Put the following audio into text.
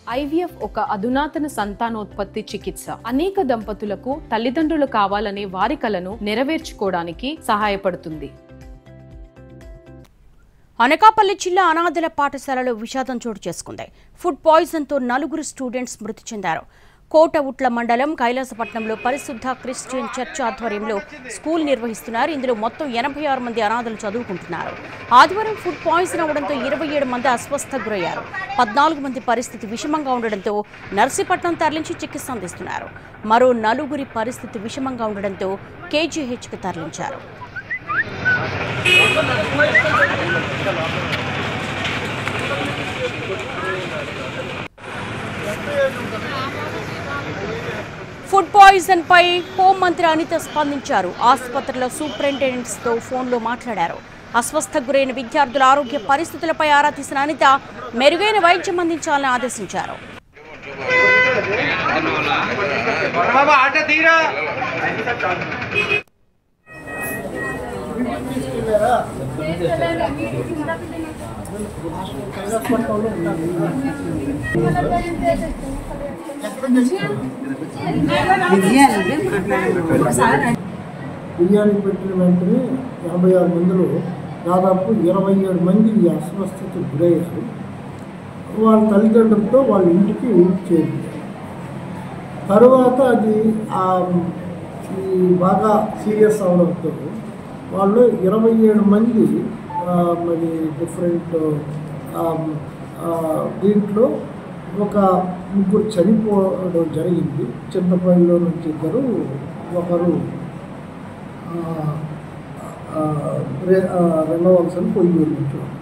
IVF ఒక అధునాతన సంతానోత్పత్తి చికిత్స అనేక దంపతులకు తల్లిదండ్రులు కావాలనే వారి కలను నెరవేర్చుకోవడానికి సహాయపడుతుంది అనకాపల్లి జిల్లా అనాథల పాఠశాలలో విషాదం చోటు చేసుకుంది ఫుడ్ పాయిజన్తో నలుగురు స్టూడెంట్స్ మృతి చెందారు కోట ఉట్ల మండలం కైలాసపట్నంలో పరిశుద్ధ క్రిస్టియన్ చర్చ్ ఆధ్వర్యంలో స్కూల్ నిర్వహిస్తున్నారు ఇందులో మొత్తం ఎనభై ఆరు మంది అనాథలు చదువుకుంటున్నారు ఆదివారం ఫుడ్ పాయిజన్ అవడంతో ఇరవై ఏడు మంది అస్వస్థకు గురయ్యారు పద్నాలుగు మంది పరిస్థితి విషమంగా ఉండడంతో నర్సీపట్నం తరలించి చికిత్స అందిస్తున్నారు మరో నలుగురి పరిస్థితి విషమంగా ఉండడంతో కేజీహెచ్కి తరలించారు ఫుడ్ పాయిజన్ పై హోంమంత్రి అనిత స్పందించారు ఆసుపత్రిలో సూపరింటెండెంట్స్ తో ఫోన్లో మాట్లాడారు అస్వస్థకు గురైన విద్యార్థుల ఆరోగ్య పరిస్థితులపై ఆరా తీసిన అనిత మెరుగైన వైద్యం అందించాలని ఆదేశించారు బాబా ఆట తీరా బిర్యానీ పెట్టిన వెంటనే యాభై ఆరు మందిలో దాదాపు ఇరవై ఏడు మంది ఈ అస్వస్థతకు గురయ్యారు వాళ్ళ తల్లిదండ్రులతో వాళ్ళ ఇంటికి చేరింది తరువాత అది ఆ, ఈ బాగా సీరియస్ అవడంతో వాళ్ళు ఇరవై ఏడు మంది ఆ, మరి డిఫరెంట్ ఆ, ఆ, దీంట్లో ఒక ముగ్గురు చనిపోవడం జరిగింది చింతపల్లిలో నుంచి ఇద్దరు ఒకరు ఆ, ఆ, రే- ఆ, రెండవ అంశం పొయ్యి నుంచి